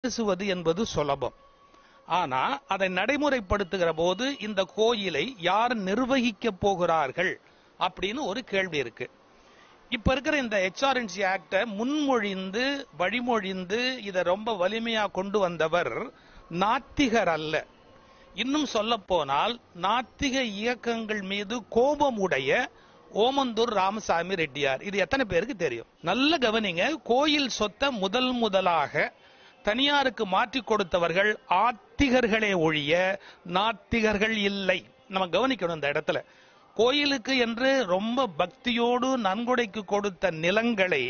பேசுவது என்பது சுலபம் ஆனா அதை நடைமுறைப்படுத்துகிற போது இந்த கோயிலை யார் நிர்வகிக்க போகிறார்கள் அப்படின்னு ஒரு கேள்வி இருக்கு இப்ப இருக்கிற இந்த ஹெச்ஆர்என்சி ஆக்ட முன்மொழிந்து வழிமொழிந்து இதை ரொம்ப வலிமையா கொண்டு வந்தவர் நாத்திகர் அல்ல இன்னும் சொல்ல போனால் நாத்திக இயக்கங்கள் மீது கோபம் உடைய ஓமந்தூர் ராமசாமி ரெட்டியார் இது எத்தனை பேருக்கு தெரியும் நல்ல கவனிங்க கோயில் சொத்தை முதல் முதலாக தனியாருக்கு மாற்றி கொடுத்தவர்கள் ஆத்திகர்களே ஒழிய நாத்திகர்கள் இல்லை நம்ம கவனிக்கணும் இந்த இடத்துல கோயிலுக்கு என்று ரொம்ப பக்தியோடு நன்கொடைக்கு கொடுத்த நிலங்களை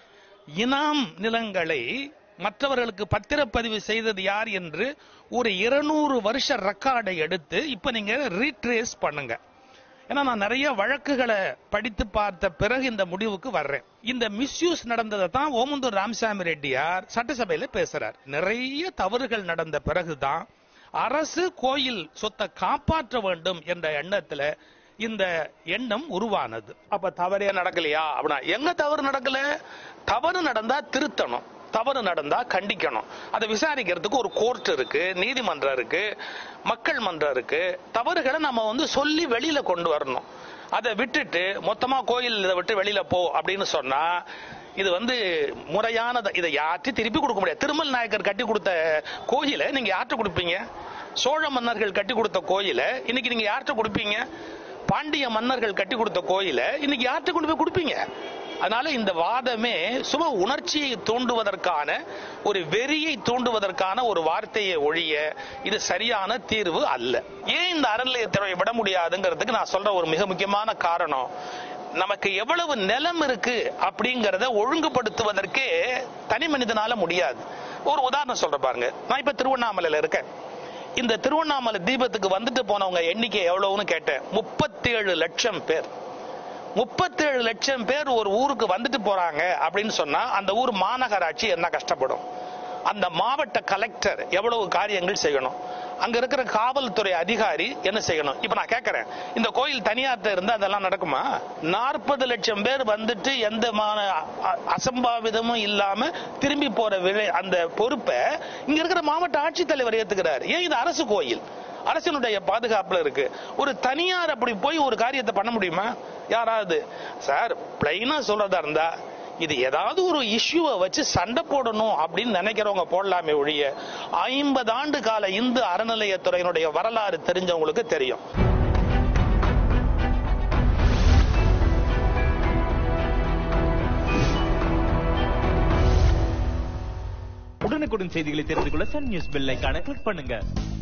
இனாம் நிலங்களை மற்றவர்களுக்கு பத்திரப்பதிவு செய்தது யார் என்று ஒரு இருநூறு வருஷ ரெக்கார்டை எடுத்து இப்ப நீங்க ரீட்ரேஸ் பண்ணுங்க ஏன்னா நான் நிறைய வழக்குகளை படித்து பார்த்த பிறகு இந்த முடிவுக்கு வர்றேன் இந்த மிஸ்யூஸ் நடந்ததை தான் ஓமந்தூர் ராமசாமி ரெட்டியார் சட்டசபையில பேசுறார் நிறைய தவறுகள் நடந்த பிறகுதான் அரசு கோயில் சொத்தை காப்பாற்ற வேண்டும் என்ற எண்ணத்துல இந்த எண்ணம் உருவானது அப்ப தவறே நடக்கலையா அப்படின்னா எங்க தவறு நடக்கல தவறு நடந்தா திருத்தணும் தவறு நடந்தா கண்டிக்கணும் அதை விசாரிக்கிறதுக்கு ஒரு கோர்ட் இருக்கு நீதிமன்றம் இருக்கு மக்கள் மன்றம் இருக்கு தவறுகளை நம்ம வந்து சொல்லி வெளியில கொண்டு வரணும் அதை விட்டுட்டு மொத்தமா கோயில் இதை விட்டு வெளியில போ அப்படின்னு சொன்னா இது வந்து முறையான இதை யார்ட்டையும் திருப்பி கொடுக்க முடியாது திருமல் நாயக்கர் கட்டி கொடுத்த கோயிலை நீங்க யார்கிட்ட கொடுப்பீங்க சோழ மன்னர்கள் கட்டி கொடுத்த கோயிலை இன்னைக்கு நீங்க யார்கிட்ட கொடுப்பீங்க பாண்டிய மன்னர்கள் கட்டி கொடுத்த கோயிலை இன்னைக்கு யார்கிட்ட கொண்டு போய் கொடுப்பீங்க அதனால இந்த வாதமே சும உணர்ச்சியை தூண்டுவதற்கான ஒரு வெறியை தூண்டுவதற்கான ஒரு வார்த்தையை ஒழிய இது சரியான தீர்வு அல்ல ஏன் இந்த அறநிலையத்துறை விட முடியாதுங்கிறதுக்கு நான் சொல்ற ஒரு மிக முக்கியமான காரணம் நமக்கு எவ்வளவு நிலம் இருக்கு அப்படிங்கறத ஒழுங்குபடுத்துவதற்கே தனி மனிதனால முடியாது ஒரு உதாரணம் சொல்ற பாருங்க நான் இப்ப திருவண்ணாமலையில இருக்கேன் இந்த திருவண்ணாமலை தீபத்துக்கு வந்துட்டு போனவங்க எண்ணிக்கை எவ்வளவுன்னு கேட்டேன் முப்பத்தி ஏழு லட்சம் பேர் முப்பத்தேழு லட்சம் பேர் ஒரு ஊருக்கு வந்துட்டு போறாங்க அப்படின்னு சொன்னா அந்த ஊர் மாநகராட்சி என்ன கஷ்டப்படும் அந்த மாவட்ட கலெக்டர் எவ்வளவு காரியங்கள் செய்யணும் அங்க இருக்கிற காவல்துறை அதிகாரி என்ன செய்யணும் இப்ப நான் கேட்கறேன் இந்த கோயில் தனியார்ட்ட இருந்தா அதெல்லாம் நடக்குமா நாற்பது லட்சம் பேர் வந்துட்டு எந்த அசம்பாவிதமும் இல்லாம திரும்பி போற விலை அந்த பொறுப்பை இங்க இருக்கிற மாவட்ட ஆட்சித்தலைவர் ஏத்துக்கிறார் ஏன் இது அரசு கோயில் அரசினுடைய பாதுகாப்புல இருக்கு ஒரு தனியார் அப்படி போய் ஒரு காரியத்தை பண்ண முடியுமா யாராவது சார் பிளைனா சொல்றதா இருந்தா இது ஏதாவது ஒரு இஷ்யூவை வச்சு சண்டை போடணும் அப்படின்னு நினைக்கிறவங்க போடலாமே ஒழிய ஐம்பது ஆண்டு கால இந்து அறநிலையத்துறையினுடைய வரலாறு தெரிஞ்சவங்களுக்கு தெரியும் உடனுக்குடன் செய்திகளை தெரிந்து கொள்ள சன் நியூஸ் பெல் ஐகானை கிளிக் பண்ணுங்க